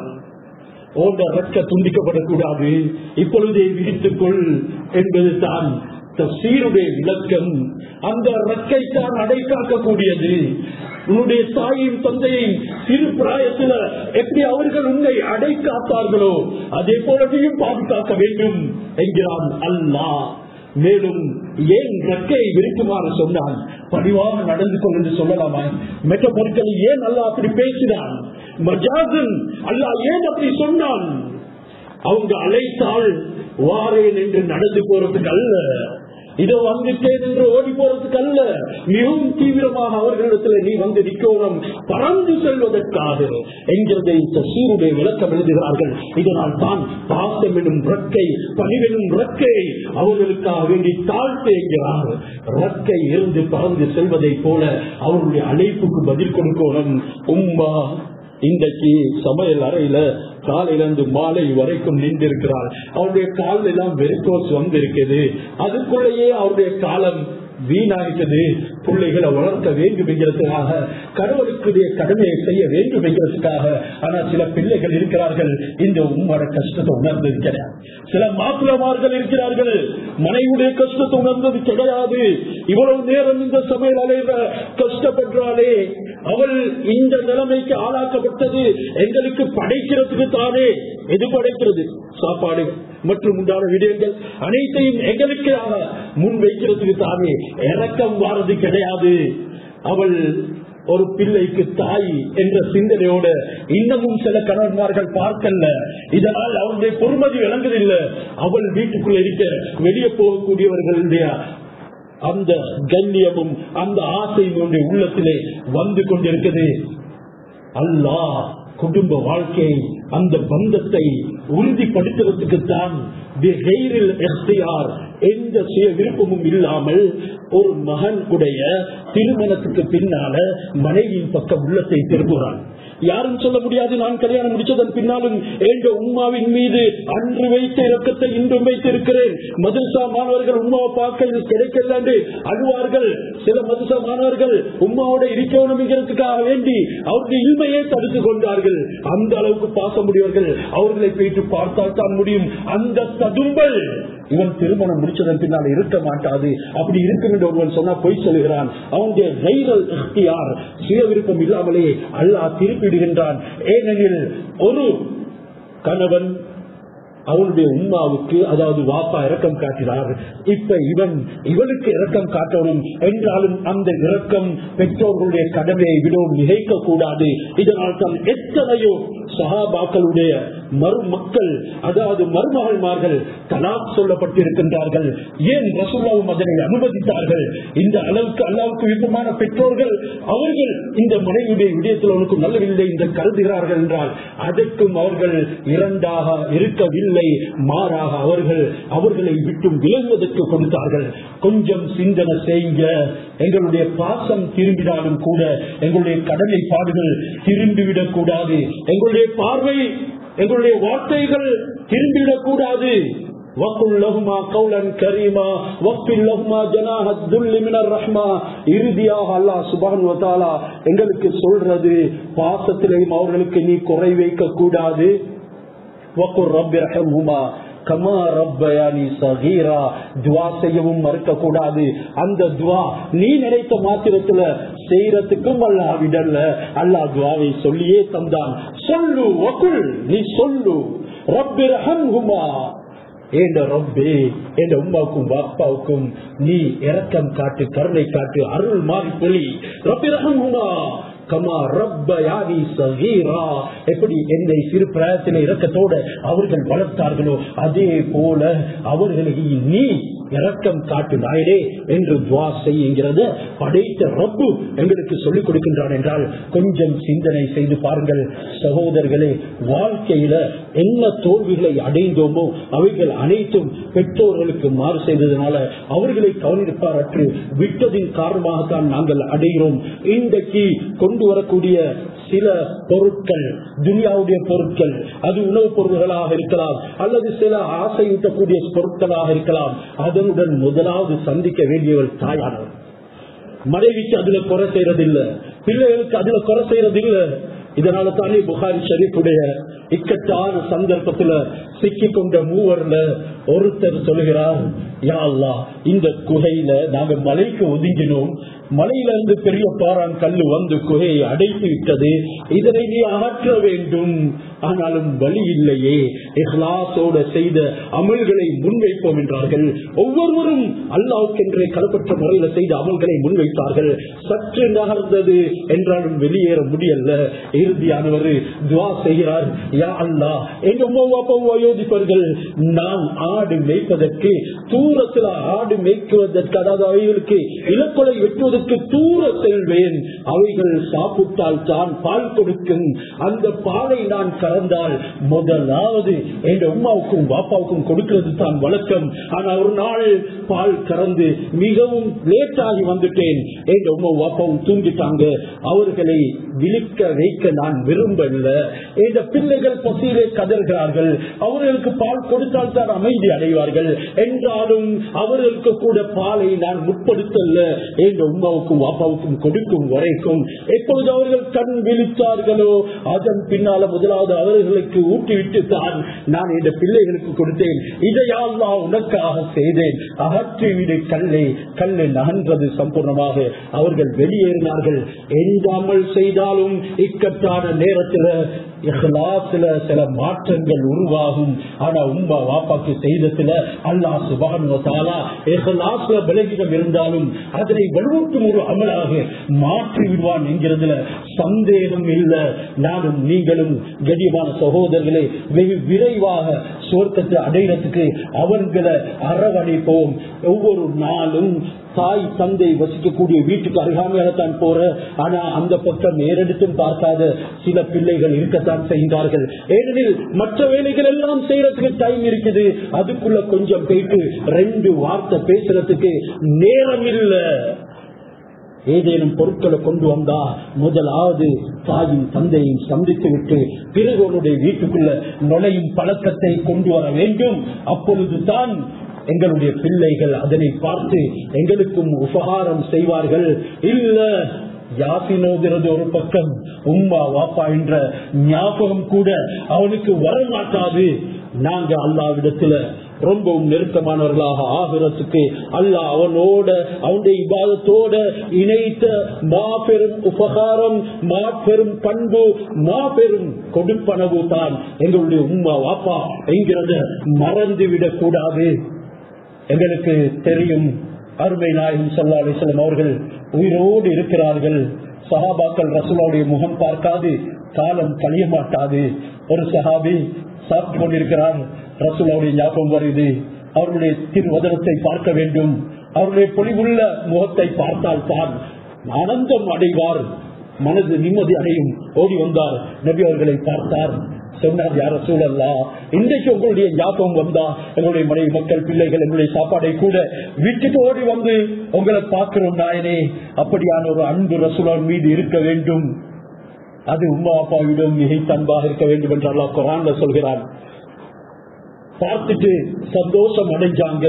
ஓன்ற ரெக்க துண்டிக்கப்படக்கூடாது இப்பொழுதே விரித்துக் கொள் என்பது தான் தப்சீருடைய விளக்கம் அந்த ரெக்கை தான் அடைக்காக்கக்கூடியது உன்னுடைய தாயும் தந்தையும் சிறு பிராயத்தில் எப்படி அவர்கள் உன்னை அடை காத்தார்களோ அதே போலவையும் பாதுகாக்க வேண்டும் என்கிறான் அல்லாஹ் மேலும் ஏன் ரெக்கையை விரிக்குமாறு சொன்னான் பணிவாக நடந்து கொள் என்று சொல்லலாமா மெட்ட பொருட்கள் ஏன் அல்லா அப்படி பேசினான் மஜாசன் அல்லா ஏன் அப்படி சொன்னான் அவங்க அழைத்தால் வாரேன் என்று நடந்து போறதுக்கு அல்ல இதோ வந்துட்டேன் என்று ஓடி போறதுக்கு அல்ல மிகவும் தீவிரமாக அவர்களிடத்தில் நீ வந்து நிக்கோணம் பறந்து செல்வதற்காக என்கிறதை சீருடைய விளக்கம் எழுதுகிறார்கள் இதனால் தான் பாசம் எனும் ரக்கை பணிவெனும் ரக்கை அவர்களுக்காக வேண்டி தாழ்த்து என்கிறார் ரக்கை இருந்து பறந்து செல்வதை போல அவருடைய அழைப்புக்கு பதில் கொடுக்கணும் உம்மா இன்றைக்கு சமையல் அறையில காலையிலிருந்து மாலை வரைக்கும் நின்றிருக்கிறார் அவருடைய காலில் எல்லாம் வெறுக்கோஸ் வந்திருக்குது அதுக்குள்ளேயே அவருடைய காலம் வீணாகிட்டது பிள்ளைகளை வளர்க்க வேண்டும் என்கிறதுக்காக கடவுளுக்குரிய கடமையை செய்ய வேண்டும் என்கிறதுக்காக ஆனா சில பிள்ளைகள் இருக்கிறார்கள் இந்த உம்மோட கஷ்டத்தை உணர்ந்தது கிடையாது சில மாப்பிளமார்கள் இருக்கிறார்கள் மனைவியுடைய கஷ்டத்தை உணர்ந்தது கிடையாது இவ்வளவு நேரம் இந்த சமையல் அலைவ கஷ்டப்படுறாளே அவள் இந்த நிலைமைக்கு ஆளாக்கப்பட்டது எங்களுக்கு படைக்கிறதுக்கு தானே எது படைக்கிறது சாப்பாடு மற்றும் உண்டான விடயங்கள் அனைத்தையும் எங்களுக்காக முன் வைக்கிறதுக்கு தானே இறக்கம் வாரது கிடையாது அவள் ஒரு பிள்ளைக்கு தாய் என்ற சிந்தனையோட இன்னமும் சில கணவன்மார்கள் பார்க்கல இதனால் அவருடைய பொறுமதி விளங்குதில்லை அவள் வீட்டுக்குள்ள இருக்க வெளியே போகக்கூடியவர்களுடைய அந்த கண்ணியமும் அந்த ஆசையும் என்னுடைய உள்ளத்திலே வந்து கொண்டிருக்கிறது அல்லாஹ் குடும்ப வாழ்க்கையை அந்த பந்தத்தை உறுதிப்படுத்துவதற்கு தான் எந்த சுய விருப்பமும் இல்லாமல் ஒரு மகன் உடைய திருமணத்துக்கு பின்னால மனைவியின் பக்கம் உள்ளத்தை திரும்புகிறான் யாரும் சொல்ல முடியாது நான் கல்யாணம் முடிச்சதன் பின்னாலும் எங்க உமாவின் மீது அன்று வைத்த இறக்கத்தை இன்றும் வைத்திருக்கிறேன் மதுசா மாணவர்கள் உமாவை பார்க்க இது கிடைக்கல என்று அழுவார்கள் சில மதுசா மாணவர்கள் உமாவோட இருக்கணுங்கிறதுக்காக வேண்டி அவருடைய இல்மையை தடுத்து கொண்டார்கள் அந்த அளவுக்கு பார்க்க முடியவர்கள் அவர்களை போயிட்டு பார்த்தால் தான் முடியும் அந்த ததும்பல் இவன் திருமணம் முடிச்சதன் பின்னால் இருக்க மாட்டாது அப்படி இருக்கும் என்று ஒருவன் சொன்னா பொய் சொல்லுகிறான் அவனுடைய தைரல் யார் சுய விருப்பம் இல்லாமலே அல்லாஹ் திருப்பிடுகின்றான் ஏனெனில் ஒரு கணவன் அவனுடைய உம்மாவுக்கு அதாவது வாப்பா இரக்கம் காட்டினார் இப்ப இவன் இவனுக்கு இரக்கம் காட்டணும் என்றாலும் அந்த இரக்கம் பெற்றோர்களுடைய கடமையை விடவும் நினைக்க கூடாது இதனால் தான் எத்தனையோ சகாபாக்களுடைய மருமக்கள் அதாவது மருமகள்மார்கள் தலாக் சொல்லப்பட்டிருக்கின்றார்கள் ஏன் ரசூல்லாவும் அதனை அனுமதித்தார்கள் இந்த அளவுக்கு அல்லாவுக்கு விருப்பமான பெற்றோர்கள் அவர்கள் இந்த மனைவியுடைய விடயத்தில் அவனுக்கு நல்லவில்லை என்று கருதுகிறார்கள் என்றால் அதற்கும் அவர்கள் இரண்டாக இருக்கவில்லை மாறாக அவர்கள் அவர்களை விட்டும் விலகுவதற்கு கொடுத்தார்கள் கொஞ்சம் சிந்தனை செய்யுங்க எங்களுடைய பாசம் திரும்பினாலும் கூட எங்களுடைய கடமைப்பாடுகள் திரும்பிவிடக் கூடாது எங்களுடைய பார்வை எங்களுடைய வார்த்தைகள் திரும்பிவிடக் கூடாது எங்களுக்கு சொல்றது பாசத்திலையும் அவர்களுக்கு நீ குறை வைக்க கூடாது கமா ரப்பயானி சகீரா துவா செய்யவும் மறுக்க கூடாது அந்த துவா நீ நினைத்த மாத்திரத்துல செய்யறதுக்கும் அல்லா விடல அல்லா துவாவை சொல்லியே தந்தான் சொல்லு வகுல் நீ சொல்லு ரப்பிரஹம்ஹுமா ஏண்ட ரப்பே என் உமாவுக்கும் பாப்பாவுக்கும் நீ இரக்கம் காட்டு கருணை காட்டு அருள் மாறி பொலி ரப்பிரஹம்ஹுமா கமா ரப்ப யானி சகீரா எப்படி என்னை சிறு பிராயத்தில இறக்கத்தோடு அவர்கள் வளர்த்தார்களோ அதே போல அவர்களை நீ இரக்கம் காட்டு நாயனே என்று துவா செய்யுங்கிறத படைத்த ரப்பு எங்களுக்கு சொல்லிக் கொடுக்கின்றான் என்றால் கொஞ்சம் சிந்தனை செய்து பாருங்கள் சகோதரர்களே வாழ்க்கையில என்ன தோல்விகளை அடைந்தோமோ அவைகள் அனைத்தும் பெற்றோர்களுக்கு மாறு செய்ததுனால அவர்களை கவனிப்பாரற்று விட்டதின் காரணமாகத்தான் நாங்கள் அடைகிறோம் இன்றைக்கு கொண்டு வரக்கூடிய சில பொருட்கள் துனியாவுடைய பொருட்கள் அது உணவுப் பொருள்களாக இருக்கலாம் அல்லது சில ஆசையூட்டக்கூடிய பொருட்களாக இருக்கலாம் அதனுடன் முதலாவது சந்திக்க வேண்டியவர் தாயானவர் மனைவிக்கு அதுல குறை செய்யறதில்லை பிள்ளைகளுக்கு அதுல குறை செய்யறதில்லை இதனால தானே புகாரி ஷரீஃபுடைய இக்கட்டான சந்தர்ப்பத்துல சிக்கிக் கொண்ட மூவர்ல ஒருத்தர் சொல்கிறார் யா அல்லா இந்த குகையில நாங்க மலைக்கு ஒதுங்கினோம் மலையில இருந்து பெரிய பாறான் கல்லு வந்து குகையை அடைத்து விட்டது இதனை நீ அகற்ற வேண்டும் ஆனாலும் வழி இல்லையே இஹ்லாசோட செய்த அமல்களை முன்வைப்போம் என்றார்கள் ஒவ்வொருவரும் அல்லாவுக்கென்றே கலப்பற்ற முறையில செய்த அமல்களை முன்வைத்தார்கள் சற்று நகர்ந்தது என்றாலும் வெளியேற முடியல இறுதியானவர் துவா செய்கிறார் யா அல்லா எங்க அம்மா அப்பாவும் யோசிப்பார்கள் நான் ஆடு மேய்ப்பதற்கு தூரத்துல ஆடு மேய்க்குவதற்கு அதாவது அவைகளுக்கு இலக்கொலை வெட்டுவதற்கு தூர செல்வேன் அவைகள் சாப்பிட்டால் தான் பால் கொடுக்கும் அந்த பாலை நான் கறந்தால் முதலாவது என் அம்மாவுக்கும் பாப்பாவுக்கும் கொடுக்கிறது தான் வழக்கம் ஆனா ஒரு நாள் பால் கறந்து மிகவும் லேட்டாகி வந்துட்டேன் என் அம்மா பாப்பாவும் தூங்கிட்டாங்க அவர்களை விழிக்க வைக்க நான் விரும்பல இந்த பிள்ளைகள் பசியிலே கதறுகிறார்கள் அவர்களுக்கு பால் கொடுத்தால் தான் அமைதி அடைவார்கள் என்றாலும் அவர்களுக்கு கூட பாலை நான் முற்படுத்தல எங்க உமாவுக்கும் வாப்பாவுக்கும் கொடுக்கும் வரைக்கும் எப்பொழுது அவர்கள் கண் விழித்தார்களோ அதன் பின்னால முதலாவது அவர்களுக்கு ஊட்டிவிட்டு தான் நான் இந்த பிள்ளைகளுக்கு கொடுத்தேன் இதையால் நான் உனக்காக செய்தேன் அகற்றிவிடு கல்லை கல்லு நகன்றது சம்பூர்ணமாக அவர்கள் வெளியேறினார்கள் எஞ்சாமல் செய்தாலும் இக்கட்டான நேரத்தில் இஹ்லாஸ்ல சில மாற்றங்கள் உருவாகும் ஆனா உமா வாப்பாக்கு செய்ததுல அல்லா சுபான் இஹ்லாஸ்ல விலகிடம் இருந்தாலும் அதனை வலுவூட்டும் ஒரு அமலாக மாற்றி விடுவான் என்கிறதுல சந்தேகம் இல்ல நானும் நீங்களும் கடியமான சகோதரர்களே வெகு விரைவாக சுவர்க்கத்தை அடைகிறதுக்கு அவர்களை அரவணைப்போம் ஒவ்வொரு நாளும் தாய் தந்தை வசிக்கக்கூடிய வீட்டுக்கு அருகாமையாக தான் போற ஆனா அந்த பக்கம் நேரெடுத்தும் பார்க்காத சில பிள்ளைகள் இருக்கத்தான் செய்கிறார்கள் ஏனெனில் மற்ற வேலைகள் எல்லாம் செய்யறதுக்கு டைம் இருக்குது அதுக்குள்ள கொஞ்சம் போயிட்டு ரெண்டு வார்த்தை பேசுறதுக்கு நேரம் இல்லை ஏதேனும் பொருட்களை கொண்டு வந்தா முதலாவது தாயும் தந்தையும் சந்தித்து விட்டு பிறகு அவருடைய வீட்டுக்குள்ள நுழையும் பழக்கத்தை கொண்டு வர வேண்டும் அப்பொழுதுதான் எங்களுடைய பிள்ளைகள் அதனை பார்த்து எங்களுக்கும் உபகாரம் செய்வார்கள் இல்ல யாசினோகிறது ஒரு பக்கம் உம்மா வாப்பா என்ற ஞாபகம் கூட அவனுக்கு வரமாட்டாது நாங்க அல்லாவிடத்துல ரொம்பவும் நெருக்கமானவர்களாக ஆகிறதுக்கு அல்லாஹ் அவனோட அவனுடைய இபாதத்தோட இணைத்த மாபெரும் உபகாரம் மாபெரும் பண்பு மாபெரும் கொடுப்பனவு தான் எங்களுடைய உம்மா வாப்பா என்கிறத மறந்து விடக் கூடாது எங்களுக்கு தெரியும் அருமை நாயகம் சல்லா அலிஸ்லாம் அவர்கள் உயிரோடு இருக்கிறார்கள் சஹாபாக்கள் ரசூலாவுடைய முகம் பார்க்காது காலம் கழிய மாட்டாது ஒரு சஹாபி சாப்பிட்டு கொண்டிருக்கிறார் ரசூலாவுடைய ஞாபகம் வருது அவர்களுடைய திருவதனத்தை பார்க்க வேண்டும் அவருடைய பொலிவுள்ள முகத்தை பார்த்தால் தான் ஆனந்தம் அடைவார் மனது நிம்மதி அடையும் ஓடி வந்தார் நபி அவர்களை பார்த்தார் சொன்னார் யார சூழல்லா இன்றைக்கு உங்களுடைய ஞாபகம் வந்தா எங்களுடைய மனைவி மக்கள் பிள்ளைகள் எங்களுடைய சாப்பாடை கூட விட்டுட்டு ஓடி வந்து உங்களை பார்க்கிறோம் நாயனே அப்படியான ஒரு அன்பு ரசூலான் மீது இருக்க வேண்டும் அது உமா அப்பாவிடம் மிகைத்த அன்பாக இருக்க வேண்டும் என்று அல்லா குரான்ல சொல்கிறான் பார்த்துட்டு சந்தோஷம் அடைஞ்சாங்க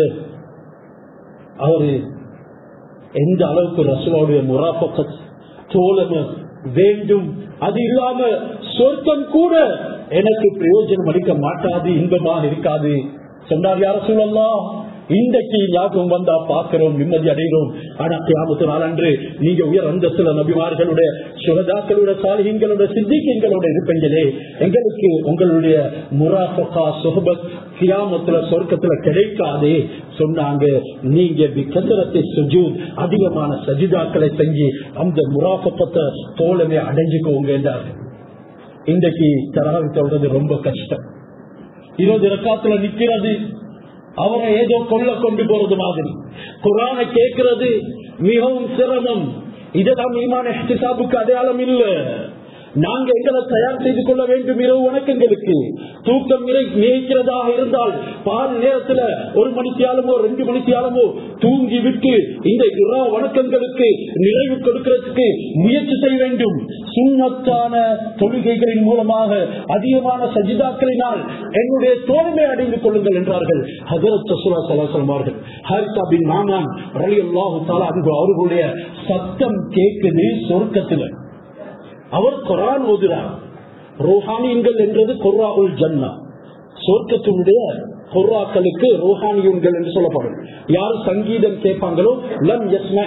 அவரு எந்த அளவுக்கு ரசூலாவுடைய முராபக்க தோழமை வேண்டும் அது இல்லாம சொர்க்கம் கூட எனக்கு பிரயோஜனம் அளிக்க மாட்டாது இன்பமாக இருக்காது சொன்னார் யார சொல்லலாம் இன்றைக்கு ஞாபகம் வந்தா பார்க்கிறோம் நிம்மதி அடைகிறோம் ஆனா கியாமத்து நாள் அன்று நீங்க உயர் அந்தஸ்துல நபிமார்களுடைய சுகதாக்களுடைய சாலிகங்களுடைய சித்திகளோட இருப்பீங்களே எங்களுக்கு உங்களுடைய முராஃபகா சுகபத் கியாமத்துல சொர்க்கத்துல கிடைக்காதே சொன்னாங்க நீங்க விகசரத்தை சுஜூத் அதிகமான சஜிதாக்களை செஞ்சு அந்த முராஃபத்தை தோழமே அடைஞ்சுக்கோங்க என்றார்கள் இன்றைக்கு தராவி சொல்றது ரொம்ப கஷ்டம் இருபது ரக்காத்துல நிக்கிறது அவரை ஏதோ கொள்ள கொண்டு போறது மாதிரி குரானை கேட்கிறது மிகவும் சிரமம் இதுதான் ஈமான எஹ்திசாபுக்கு அடையாளம் இல்ல நாங்க எங்களை தயார் செய்து கொள்ள வேண்டும் இரவு வணக்கங்களுக்கு தூக்கம் நினைக்கிறதாக இருந்தால் பால் நேரத்துல ஒரு மணித்தியாலமோ ரெண்டு மணித்தியாலமோ தூங்கி விட்டு இந்த இரவு வணக்கங்களுக்கு நிறைவு கொடுக்கிறதுக்கு முயற்சி செய்ய வேண்டும் சுண்ணத்தான தொழுகைகளின் மூலமாக அதிகமான சஜிதாக்களினால் என்னுடைய தோல்மை அடைந்து கொள்ளுங்கள் என்றார்கள் ஹசரத் சசுரா சலாசலமார்கள் ஹரிதா பின் மாமான் ரலி அல்லாஹு அவர்களுடைய சத்தம் கேட்குது சொர்க்கத்தில் அவர் குரான் ஓதுறார் ரோஹானியன்கள் என்றது குர்ரா உல் ஜன்னா சொர்க்கத்தினுடைய குர்ராக்களுக்கு ரோஹானியன்கள் என்று சொல்லப்படும் யார் சங்கீதம் கேட்பாங்களோ லம்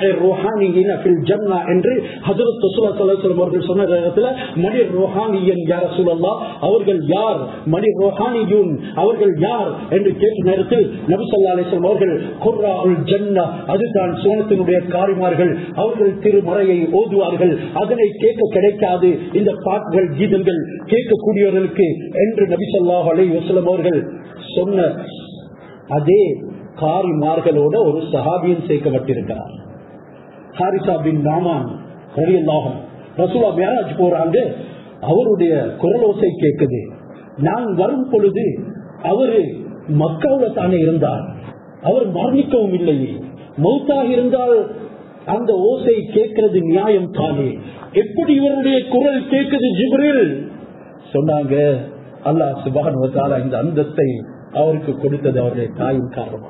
ஜன்னா என்று ஹசரத் அவர்கள் சொன்ன நேரத்தில் மணி ரோஹானியன் யார சொல்லலா அவர்கள் யார் மணி ரோஹானியூன் அவர்கள் யார் என்று கேட்ட நேரத்தில் நபிசல்லா அலிஸ்லாம் அவர்கள் குர்ரா உல் ஜன்னா அதுதான் சோனத்தினுடைய காரிமார்கள் அவர்கள் திருமறையை ஓதுவார்கள் அதனை கேட்க கிடைக்காது இந்த பாட்டுகள் கீதங்கள் கேட்கக்கூடியவர்களுக்கு என்று நபிசல்லாஹ் அலை வசலம் அவர்கள் சொன்ன அதே காரிமார்களோட ஒரு சஹாபியும் சேர்க்கப்பட்டிருக்கிறார் ஹாரிசா பின் நாமான் ரலியல்லாஹும் ரசூலா மேராஜ் போறாங்க அவருடைய குரலோசை கேட்குது நான் வரும் பொழுது அவரு மக்காவில தானே இருந்தார் அவர் மரணிக்கவும் இல்லையே மௌத்தாக இருந்தால் அந்த ஓசை கேட்கிறது நியாயம் தானே எப்படி இவருடைய குரல் கேட்குது ஜிப்ரில் சொன்னாங்க அல்லாஹ் சுபான் இந்த அந்தஸ்தை அவருக்கு கொடுத்தது அவருடைய தாயின் காரணமாக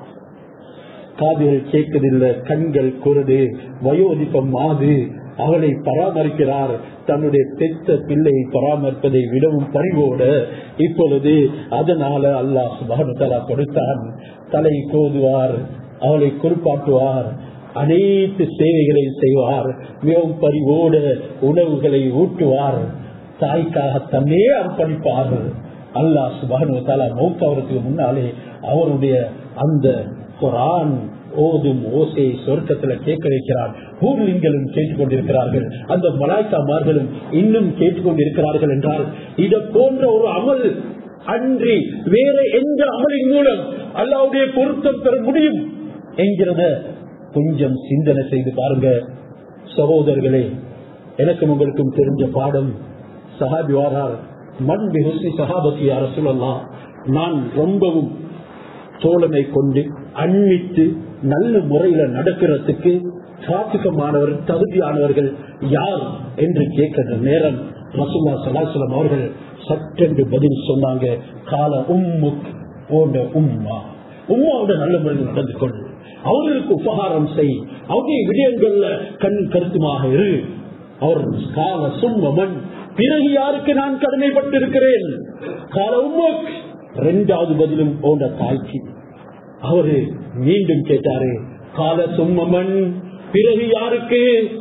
காதுகள் கேட்கதில்லை கண்கள் குருடு வயோதிப்பம் மாது அவளை பராமரிக்கிறார் தன்னுடைய பெத்த பிள்ளையை பராமரிப்பதை விடவும் பறிவோட இப்பொழுது அதனால அல்லாஹ் சுபானுதலா கொடுத்தான் தலை கோதுவார் அவளை குறிப்பாட்டுவார் அனைத்து சேவைகளை செய்வார் மிகவும் பறிவோட உணவுகளை ஊட்டுவார் தாய்க்காக தன்னே அர்ப்பணிப்பார் அல்லாஹ் சுபானு தாலா மௌத்தாவதுக்கு முன்னாலே அவருடைய அந்த குரான் ஓதும் ஓசையை சொர்க்கத்துல கேட்க வைக்கிறார் பூர்லிங்களும் கேட்டுக்கொண்டிருக்கிறார்கள் அந்த மலாய்க்காமார்களும் இன்னும் கேட்டுக்கொண்டிருக்கிறார்கள் என்றால் இதை போன்ற ஒரு அமல் அன்றி வேற எந்த அமலின் மூலம் அல்லாவுடைய பொருத்தம் பெற முடியும் என்கிறத கொஞ்சம் சிந்தனை செய்து பாருங்க சகோதரர்களே எனக்கும் உங்களுக்கும் தெரிஞ்ச பாடம் சஹாபி வாரார் மண் பிஹுசி சஹாபத்தி யார சொல்லலாம் நான் ரொம்பவும் தோழமை கொண்டு அன்னித்து நல்ல முறையில நடக்கிறதுக்கு சாத்திகமானவர் தகுதியானவர்கள் யார் என்று கேட்கிற நேரம் ரசுல்லா சலாசலம் அவர்கள் சட்டென்று பதில் சொன்னாங்க கால உம்முக் போன்ற உம்மா உம்மாவோட நல்ல முறையில் நடந்து கொள் அவர்களுக்கு உபகாரம் செய் அவருடைய விடயங்கள்ல கண் கருத்துமாக இரு அவர் கால சும்மமன் பிறகு யாருக்கு நான் கடமைப்பட்டிருக்கிறேன் கால உம்முக் இரண்டாவது பதிலும் போன்ற தாய்க்கு அவரு மீண்டும் கேட்டாரு கால சும்மமன் பிறகு யாருக்கு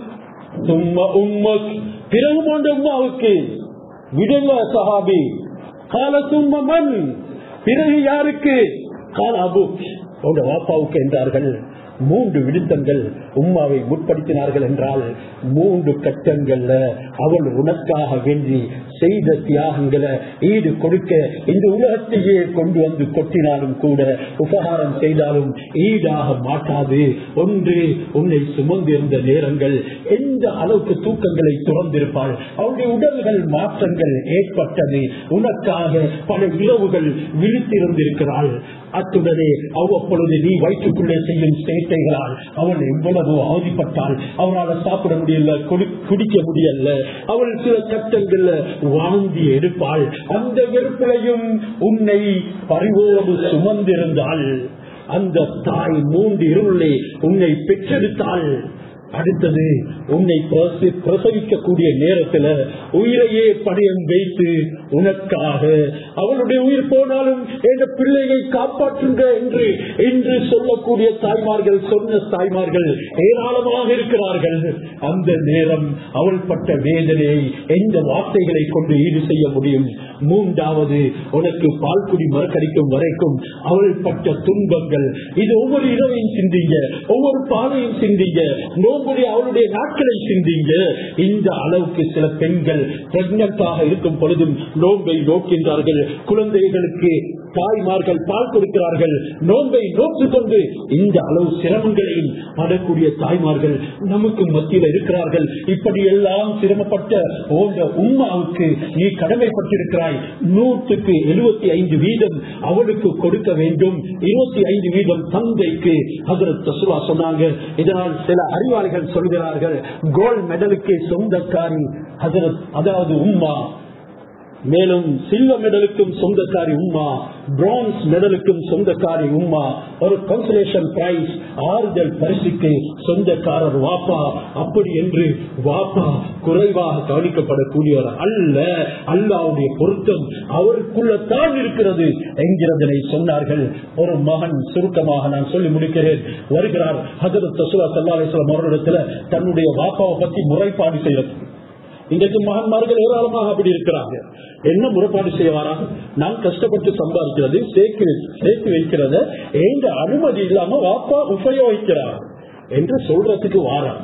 சும்ம உம்மக் பிறகு போன்ற உம்மாவுக்கு விடுங்க சஹாபி கால சும்மமன் பிறகு யாருக்கு கால அபு போன்ற வாப்பாவுக்கு என்றார்கள் மூன்று விடுத்தங்கள் உம்மாவை முற்படுத்தினார்கள் என்றால் மூன்று கட்டங்கள்ல அவள் உனக்காக வேண்டி செய்த தியாகங்களை ஈடு கொடுக்க இந்த உலகத்தையே கொண்டு வந்து கொட்டினாலும் கூட உபகாரம் செய்தாலும் ஈடாக மாட்டாது ஒன்று உன்னை சுமந்திருந்த நேரங்கள் எந்த அளவுக்கு தூக்கங்களை துறந்திருப்பாள் அவருடைய உடல்கள் மாற்றங்கள் ஏற்பட்டது உனக்காக பல இரவுகள் விழித்திருந்திருக்கிறாள் அத்துடனே அவ்வப்பொழுது நீ வயிற்றுக்குள்ளே செய்யும் சேட்டைகளால் அவள் எவ்வளவு அவதிப்பட்டாள் அவனால் சாப்பிட முடியல குடிக்க முடியல அவள் சில கட்டங்கள்ல வாந்தி எடுப்பாள் அந்த வெறுப்பிலையும் உன்னை பறிவோடு சுமந்திருந்தாள் அந்த தாய் மூன்று இருளை உன்னை பெற்றெடுத்தாள் அடுத்தது உன்னை பிரச- பிரசவிக்கக்கூடிய நேரத்துல உயிரையே பணியம் வைத்து உனக்காக அவளுடைய உயிர் போனாலும் என்ற பிள்ளையை காப்பாற்றுங்க என்று என்று சொல்லக்கூடிய தாய்மார்கள் சொன்ன தாய்மார்கள் ஏராளமாக இருக்கிறார்கள் அந்த நேரம் அவள் பட்ட வேதனையை எந்த வார்த்தைகளை கொண்டு ஈடு செய்ய முடியும் மூன்றாவது உனக்கு பால்குடி மறக்கடிக்கும் வரைக்கும் அவள் பட்ட துன்பங்கள் இது ஒவ்வொரு இரவையும் சிந்திங்க ஒவ்வொரு பாலையும் சிந்திங்க நோம்புடைய அவளுடைய நாட்களை சிந்திங்க இந்த அளவுக்கு சில பெண்கள் பிரெக்னண்டாக இருக்கும் பொழுதும் நோன்பை நோக்கின்றார்கள் குழந்தைகளுக்கு தாய்மார்கள் பால் கொடுக்கிறார்கள் நோன்பை நோக்கிக் கொண்டு இந்த அளவு சிரமங்களையும் படக்கூடிய தாய்மார்கள் நமக்கு மத்தியில் இருக்கிறார்கள் இப்படி எல்லாம் சிரமப்பட்ட ஓண்ட உம்மாவுக்கு நீ கடமைப்பட்டிருக்கிறாய் நூற்றுக்கு எழுபத்தி ஐந்து வீதம் அவளுக்கு கொடுக்க வேண்டும் இருபத்தி ஐந்து வீதம் தந்தைக்கு ஹசரத் தசுவா சொன்னாங்க இதனால் சில அறிவாளிகள் சொல்கிறார்கள் கோல்ட் மெடலுக்கு சொந்தக்காரி ஹசரத் அதாவது உம்மா மேலும் சில்வர் மெடலுக்கும் சொந்தக்காரி உம்மா பிரான்ஸ் மெடலுக்கும் சொந்தக்காரி உம்மா ஒரு கன்சலேஷன் பிரைஸ் ஆறுதல் பரிசுக்கு சொந்தக்காரர் வாப்பா அப்படி என்று வாப்பா குறைவாக கவனிக்கப்படக்கூடியவர் அல்ல அல்லாவுடைய பொருத்தம் அவருக்குள்ள தான் இருக்கிறது என்கிறதனை சொன்னார்கள் ஒரு மகன் சுருக்கமாக நான் சொல்லி முடிக்கிறேன் வருகிறார் ஹசரத் தசுவா சல்லாசலம் அவரிடத்துல தன்னுடைய வாப்பாவை பத்தி முறைப்பாடு செய்யறது இன்றைக்கு மகன்மார்கள் ஏராளமாக அப்படி இருக்கிறாங்க என்ன முறைப்பாடு செய்வாரா நான் கஷ்டப்பட்டு சம்பாதிக்கிறது சேர்த்து சேர்த்து வைக்கிறத எந்த அனுமதி இல்லாம வாப்பா உபயோகிக்கிறார் என்று சொல்றதுக்கு வாரம்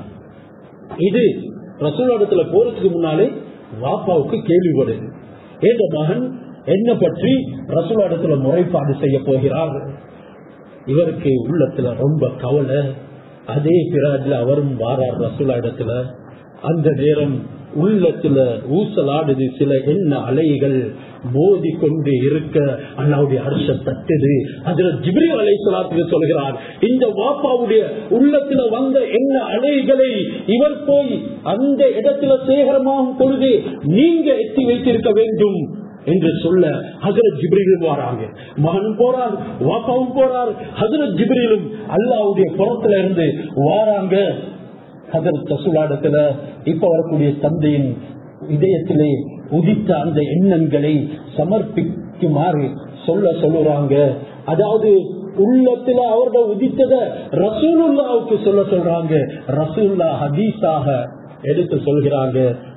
இது ரசூலோடத்துல போறதுக்கு முன்னாலே வாப்பாவுக்கு கேள்விப்படுது எந்த மகன் என்ன பற்றி ரசூலோடத்துல முறைப்பாடு செய்ய போகிறார் இவருக்கு உள்ளத்துல ரொம்ப கவலை அதே பிராஜ்ல அவரும் வாரார் ரசூலா இடத்துல அந்த நேரம் உள்ளத்துல ஊசலாடுது சில எண்ண அலைகள் மோதி கொண்டு இருக்க அல்லாவுடைய அரச தட்டுது அதுல ஜிப்ரி அலை சொல்கிறார் இந்த வாப்பாவுடைய உள்ளத்துல வந்த எண்ண அலைகளை இவர் போய் அந்த இடத்துல சேகரமாகும் பொழுது நீங்க எத்தி வைத்திருக்க வேண்டும் என்று சொல்ல ஹசரத் ஜிப்ரிலும் வராங்க மகனும் போறார் வாப்பாவும் போறார் ஹசரத் ஜிப்ரிலும் அல்லாவுடைய புறத்துல இருந்து வாராங்க ஹசரத் தசுலாடத்துல இப்ப வரக்கூடிய தந்தையின் இதயத்திலே உதித்த அந்த எண்ணங்களை சமர்ப்பிக்குமாறு சொல்ல சொல்லுறாங்க அதாவது உள்ளத்துல அவரோட உதித்தத ரசூலுல்லாவுக்கு சொல்ல சொல்றாங்க ரசூல்லா ஹதீஸாக எடுத்து சொல்கிறாங்க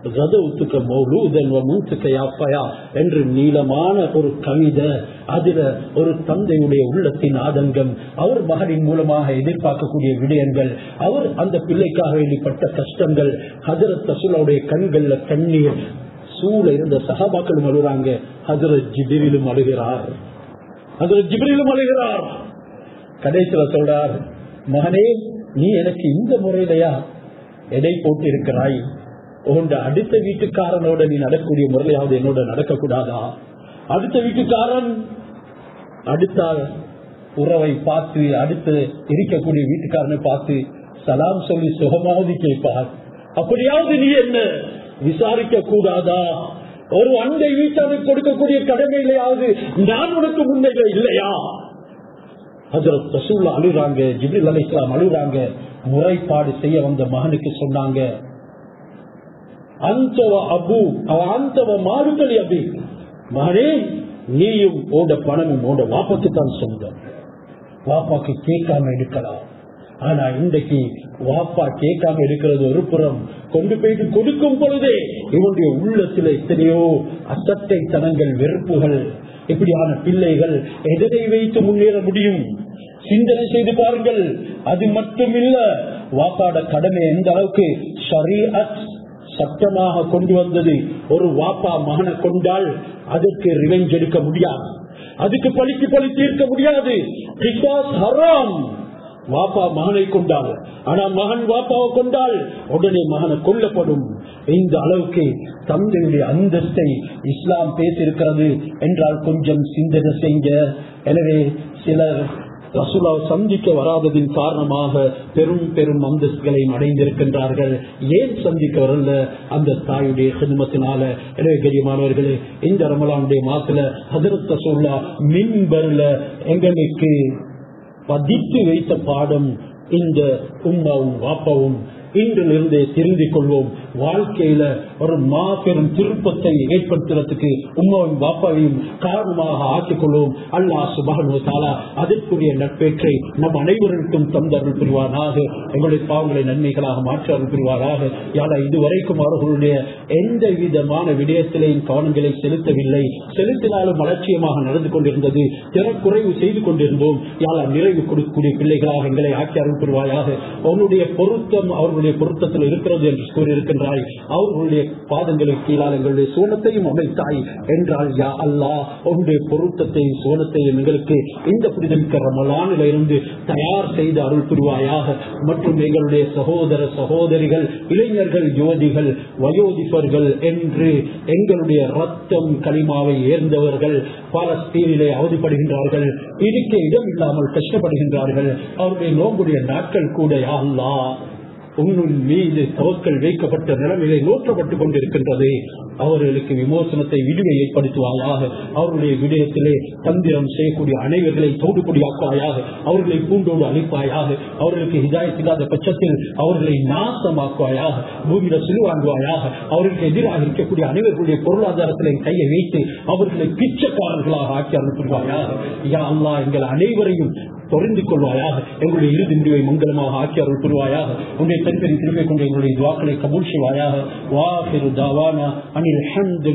என்று நீளமான ஒரு கவிதை அதுல ஒரு தந்தையுடைய உள்ளத்தின் ஆதங்கம் அவர் மகனின் மூலமாக எதிர்பார்க்கக்கூடிய விடயங்கள் அவர் அந்த பிள்ளைக்காக வேண்டிப்பட்ட கஷ்டங்கள் ஹசரத் தசுலாவுடைய கண்கள்ல கண்ணீர் சூழ இருந்த சகாபாக்களும் அழுறாங்க ஹசரத் ஜிபிரிலும் அழுகிறார் ஹசரத் ஜிபிரிலும் அழுகிறார் கடைசியில சொல்றார் மகனே நீ எனக்கு இந்த முறையிலையா எடை போட்டு இருக்கிறாய் உண்ட அடுத்த வீட்டுக்காரனோட நீ நடக்கக்கூடிய முறையாவது என்னோட நடக்கக்கூடாதா அடுத்த வீட்டுக்காரன் அடுத்த உறவை பார்த்து அடுத்து இருக்கக்கூடிய வீட்டுக்காரனை பார்த்து சலாம் சொல்லி சுகமாவது கேட்பார் அப்படியாவது நீ என்ன விசாரிக்க கூடாதா ஒரு அண்டை வீட்டானுக்கு கொடுக்கக்கூடிய கடமையிலையாவது நான் உனக்கு முன்னையில இல்லையா ஹசரத் ரசூல்லா அழுறாங்க ஜிப்ரில் அலி இஸ்லாம் அழுறாங்க முறைப்பாடு செய்ய வந்த மகனுக்கு சொன்னாங்க அந்தவ அபு அவ அந்தவ மாறுதலி அபி மகனே நீயும் ஓட பணமும் ஓட வாப்பாக்கு தான் சொந்தம் வாப்பாக்கு கேட்காம எடுக்கலாம் ஆனா இன்றைக்கு வாப்பா கேட்காம இருக்கிறது ஒரு புறம் கொண்டு போயிட்டு கொடுக்கும் பொழுதே இவனுடைய உள்ளத்துல எத்தனையோ அசட்டை தனங்கள் வெறுப்புகள் இப்படியான பிள்ளைகள் எதனை வைத்து முன்னேற முடியும் சிந்தனை செய்து பாருங்கள் அது மட்டுமில்ல வாப்பாட கடமை எந்த அளவுக்கு ஷரீஅத் சட்டமாக கொண்டு வந்தது ஒரு வாப்பா மகனை கொண்டால் அதற்கு ரிவெஞ்ச் எடுக்க முடியாது அதுக்கு பழிக்கு பழி தீர்க்க முடியாது பிகாஸ் ஹராம் வாப்பா மகனை கொண்டால் ஆனா மகன் வாப்பாவை கொண்டால் உடனே மகனை கொல்லப்படும் இந்த அளவுக்கு தந்தையுடைய அந்தஸ்தை இஸ்லாம் பேசியிருக்கிறது என்றால் கொஞ்சம் சிந்தனை செய்ய எனவே சிலர் ரசூலாவை சந்திக்க வராததின் காரணமாக பெரும் பெரும் அந்தஸ்துகளையும் அடைந்திருக்கின்றார்கள் ஏன் சந்திக்க வரல அந்த தாயுடைய சிதுமத்தினால எனவே கரியமானவர்களே இந்த ரமலானுடைய மாசத்துல ஹதரத் ரசூல்லா மின்பர்ல எங்களுக்கு பதித்து வைத்த பாடம் இந்த உம்மாவும் வாப்பாவும் இன்றிலிருந்து திருந்திக் கொள்வோம் வாழ்க்கையில ஒரு மாபெரும் திருப்பத்தை ஏற்படுத்துறதுக்கு உமாவும் பாப்பாவையும் காரணமாக ஆக்கிக் கொள்வோம் அல்லாஹ் சுபானு தாலா அதற்குரிய நட்பேற்றை நம் அனைவருக்கும் தந்தருள் புரிவாராக எங்களுடைய பாவங்களை நன்மைகளாக மாற்ற அருள் புரிவாராக யாரா இதுவரைக்கும் அவர்களுடைய எந்த விதமான விடயத்திலையும் கவனங்களை செலுத்தவில்லை செலுத்தினாலும் அலட்சியமாக நடந்து கொண்டிருந்தது திறக்குறைவு செய்து கொண்டிருந்தோம் யாரா நிறைவு கொடுக்கக்கூடிய பிள்ளைகளாக எங்களை ஆக்கி அருள் புரிவாயாக அவர்களுடைய பொருத்தம் அவர்களுடைய பொருத்தத்தில் இருக்கிறது என்று கூறியிருக்கின்றாய் அவர்களுடைய பாதங்களுக்கு கீழால் எங்களுடைய சோனத்தையும் அமைத்தாய் என்றால் யா அல்லா உன்னுடைய பொருத்தத்தையும் சோனத்தையும் எங்களுக்கு இந்த புனிதமிக்க ரமலானில இருந்து தயார் செய்து அருள் புரிவாயாக மற்றும் எங்களுடைய சகோதர சகோதரிகள் இளைஞர்கள் யுவதிகள் வயோதிபர்கள் என்று எங்களுடைய ரத்தம் களிமாவை ஏர்ந்தவர்கள் பாலஸ்தீனிலே அவதிப்படுகின்றார்கள் இருக்க இடம் இல்லாமல் கஷ்டப்படுகின்றார்கள் அவருடைய நோம்புடைய நாட்கள் கூட யா அல்லா உன்னின் மீது தவக்கல் வைக்கப்பட்ட நிலைமையை நோற்றப்பட்டுக் கொண்டிருக்கின்றது அவர்களுக்கு விமோசனத்தை விடுவை ஏற்படுத்துவாயாக அவருடைய விடயத்திலே தந்திரம் செய்யக்கூடிய அனைவர்களை தோடுபடியாக்குவாயாக அவர்களை பூண்டோடு அழிப்பாயாக அவர்களுக்கு இதாயத்தில்லாத பட்சத்தில் அவர்களை நாசமாக்குவாயாக பூமியில சிலுவாங்குவாயாக அவர்களுக்கு எதிராக இருக்கக்கூடிய அனைவர்களுடைய பொருளாதாரத்திலே கையை வைத்து அவர்களை பிச்சைக்காரர்களாக ஆக்கி அனுப்புவாயாக யா அல்லா எங்கள் அனைவரையும் தொடர்ந்து கொள்வாயாக எங்களுடைய இறுதி முடிவை மங்களமாக ஆக்கி அருள் புரிவாயாக உன்னுடைய பெண்களின் திரும்பி கொண்டு எங்களுடைய துவாக்களை கபூல் செய்வாயாக வா பெரு தாவானா அனில்